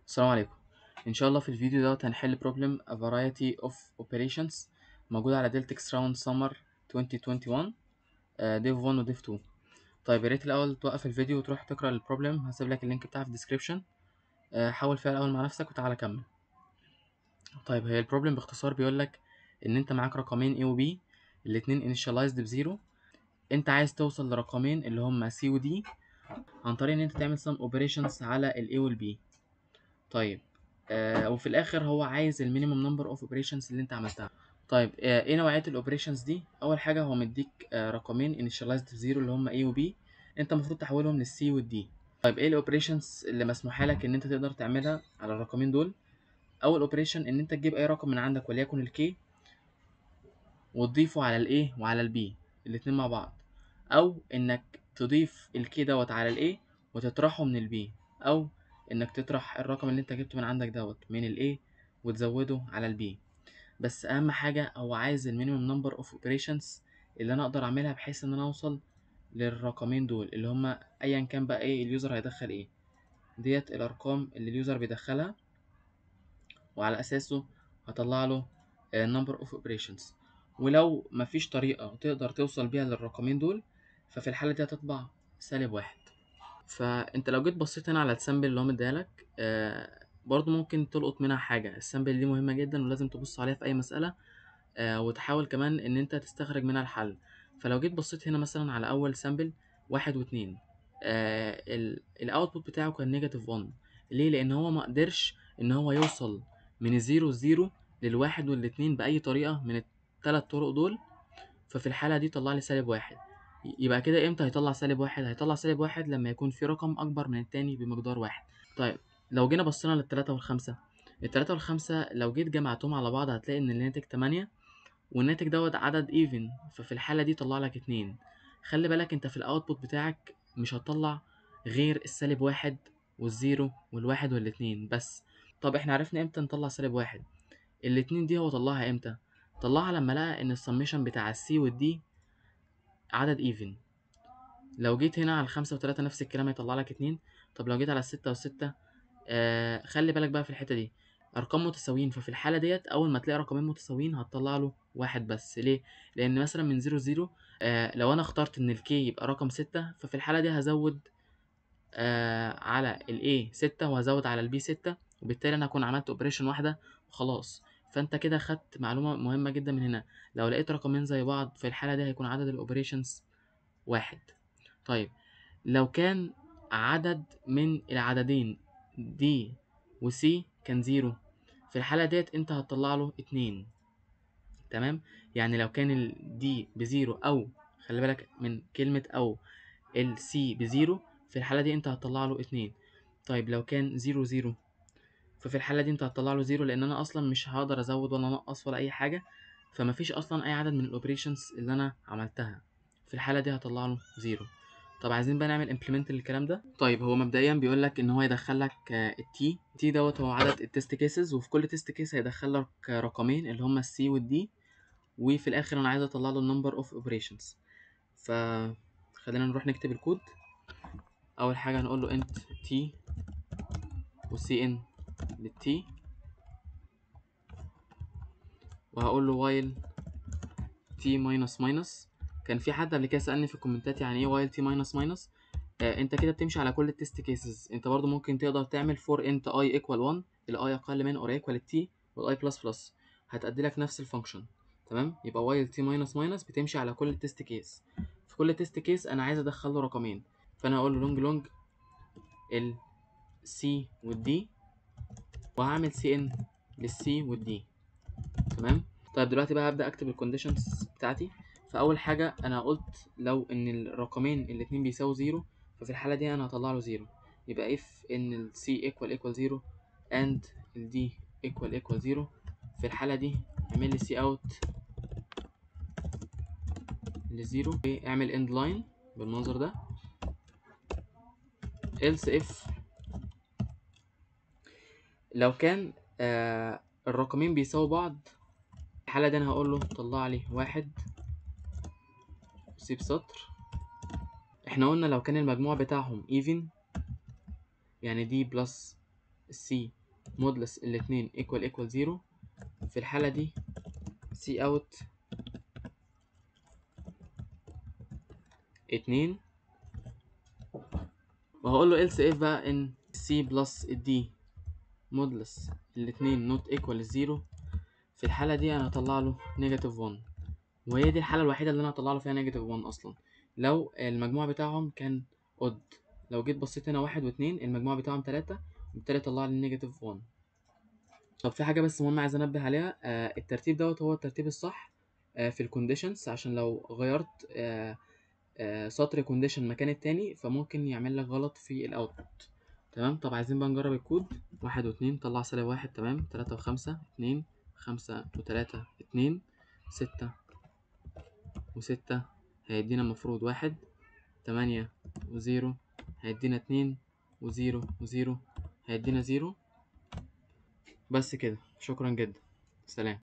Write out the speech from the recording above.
السلام عليكم ان شاء الله في الفيديو دوت هنحل problem a variety of operations موجودة على Deltix Round Summer 2021 آه، div 1 و div 2 طيب يا ريت الاول توقف الفيديو وتروح تقرا البروبلم هسيب لك اللينك بتاعها في الديسكريبشن آه، حاول فيها الاول مع نفسك وتعالى كمل طيب هي البروبلم باختصار بيقول لك ان انت معاك رقمين A و B الاتنين initialized بزيرو انت عايز توصل لرقمين اللي هما C و D عن طريق ان انت تعمل some operations على ال A وال B طيب آه وفي الاخر هو عايز المينيمم نمبر اوف اوبريشنز اللي انت عملتها طيب آه ايه نوعيه الاوبريشنز دي اول حاجه هو مديك آه رقمين initialized بزيرو اللي هم A و B انت المفروض تحولهم للC والD طيب ايه الاوبريشنز اللي مسموحه لك ان انت تقدر تعملها على الرقمين دول اول اوبريشن ان انت تجيب اي رقم من عندك وليكن الكي وتضيفه على الايه وعلى البي الاتنين مع بعض او انك تضيف الكي دوت على الايه وتطرحه من البي او انك تطرح الرقم اللي انت جبته من عندك دوت من الايه وتزوده على البي بس اهم حاجه هو عايز المينيمم نمبر اوف اوبريشنز اللي انا اقدر اعملها بحيث ان انا اوصل للرقمين دول اللي هما ايا كان بقى ايه اليوزر هيدخل ايه ديت الارقام اللي اليوزر بيدخلها وعلى اساسه هطلع له number of operations ولو مفيش طريقة تقدر توصل بيها للرقمين دول ففي الحالة دي هتطبع سالب واحد فانت لو جيت بصيت هنا على السامبل اللي هو مديهالك آه برضو ممكن تلقط منها حاجة السامبل دي مهمة جدا ولازم تبص عليها في أي مسألة آه وتحاول كمان إن أنت تستخرج منها الحل فلو جيت بصيت هنا مثلا على أول سامبل واحد واتنين آه الأوتبوت بتاعه كان نيجاتيف 1 ليه؟ لأن هو مقدرش إن هو يوصل من الزيرو الزيرو للواحد والاتنين بأي طريقة من التلات طرق دول ففي الحالة دي طلع لي سالب واحد يبقى كده امتى هيطلع سالب واحد هيطلع سالب واحد لما يكون في رقم اكبر من التاني بمقدار واحد طيب لو جينا بصينا للتلاتة والخمسة التلاتة والخمسة لو جيت جمعتهم على بعض هتلاقي ان الناتج تمانية والناتج دوت عدد ايفن ففي الحالة دي طلع لك اتنين خلي بالك انت في الاوتبوت بتاعك مش هتطلع غير السالب واحد والزيرو والواحد والاتنين بس طب احنا عرفنا امتى نطلع سالب واحد الاتنين دي هو طلعها امتى طلعها لما لقى ان السميشن بتاع السي والدي عدد ايفن لو جيت هنا على الخمسة وتلاتة نفس الكلام هيطلع لك اتنين طب لو جيت على الستة والستة آه خلي بالك بقى في الحتة دي أرقام متساويين ففي الحالة ديت أول ما تلاقي رقمين متساويين هتطلع له واحد بس ليه؟ لأن مثلا من زيرو زيرو آه لو أنا اخترت إن الكي يبقى رقم ستة ففي الحالة دي هزود آه على الاي ستة وهزود على البي ستة وبالتالي أنا هكون عملت أوبريشن واحدة وخلاص فانت كده خدت معلومه مهمه جدا من هنا لو لقيت رقمين زي بعض في الحاله دي هيكون عدد الاوبريشنز واحد طيب لو كان عدد من العددين دي وسي كان زيرو في الحالة ديت انت هتطلع له اتنين تمام يعني لو كان الدي بزيرو او خلي بالك من كلمة او السي بزيرو في الحالة دي انت هتطلع له اتنين طيب لو كان زيرو زيرو ففي الحالة دي انت هتطلع له زيرو لان انا اصلا مش هقدر ازود ولا انقص ولا اي حاجة فمفيش اصلا اي عدد من الاوبريشنز اللي انا عملتها في الحالة دي هطلع له زيرو طب عايزين بقى نعمل امبلمنت للكلام ده طيب هو مبدئيا بيقول لك ان هو يدخل لك التي تي دوت هو عدد التست كيسز وفي كل تست كيس هيدخل لك رقمين اللي هما السي والدي وفي الاخر انا عايز اطلع له النمبر اوف اوبريشنز ف خلينا نروح نكتب الكود اول حاجه هنقول له انت تي وسي ان للتي وهقول له وايل تي ماينس ماينس كان في حد قبل كده سألني في الكومنتات يعني ايه وايل تي ماينس ماينس انت كده بتمشي على كل التست كيسز انت برضو ممكن تقدر تعمل فور انت اي ايكوال 1 الاي اقل من اور ايكوال التي والاي بلس بلس هتأدي لك نفس الفانكشن تمام يبقى وايل تي ماينس ماينس بتمشي على كل التست كيس في كل تست كيس انا عايز ادخل له رقمين فانا هقول له لونج لونج ال سي والدي وهعمل سي ان للسي والدي تمام طيب دلوقتي بقى هبدأ اكتب الكونديشنز بتاعتي فاول حاجه انا قلت لو ان الرقمين الاتنين بيساوي زيرو ففي الحاله دي انا هطلع له زيرو يبقى if ان ال c equal equal زيرو and ال d equal equal زيرو في الحاله دي اعمل لي c out لزيرو اعمل end line بالمنظر ده else if لو كان آه الرقمين بيساوي بعض الحاله دي انا هقول له طلع لي واحد سيب سطر احنا قلنا لو كان المجموع بتاعهم even يعني دي بلس السي مودلس الاتنين ايكوال ايكوال زيرو في الحالة دي سي اوت اتنين وهقول له else if بقى ان سي بلس الدي مودلس الاتنين نوت ايكوال الزيرو في الحالة دي انا هطلع له نيجاتيف 1 وهي دي الحالة الوحيدة اللي انا هطلع له فيها نيجاتيف 1 اصلا لو المجموع بتاعهم كان اود لو جيت بصيت هنا واحد واتنين المجموع بتاعهم تلاتة وبالتالي طلع لي نيجاتيف 1 طب في حاجة بس مهمة عايز انبه عليها آه الترتيب دوت هو الترتيب الصح آه في الكونديشنز عشان لو غيرت آه آه سطر كونديشن مكان التاني فممكن يعمل لك غلط في الاوتبوت تمام طب عايزين بقى نجرب الكود واحد واتنين طلع سالب واحد تمام تلاتة وخمسة اتنين خمسة وتلاتة اتنين ستة وستة هيدينا المفروض واحد تمانية وزيرو هيدينا اتنين وزيرو وزيرو هيدينا زيرو بس كده شكرا جدا سلام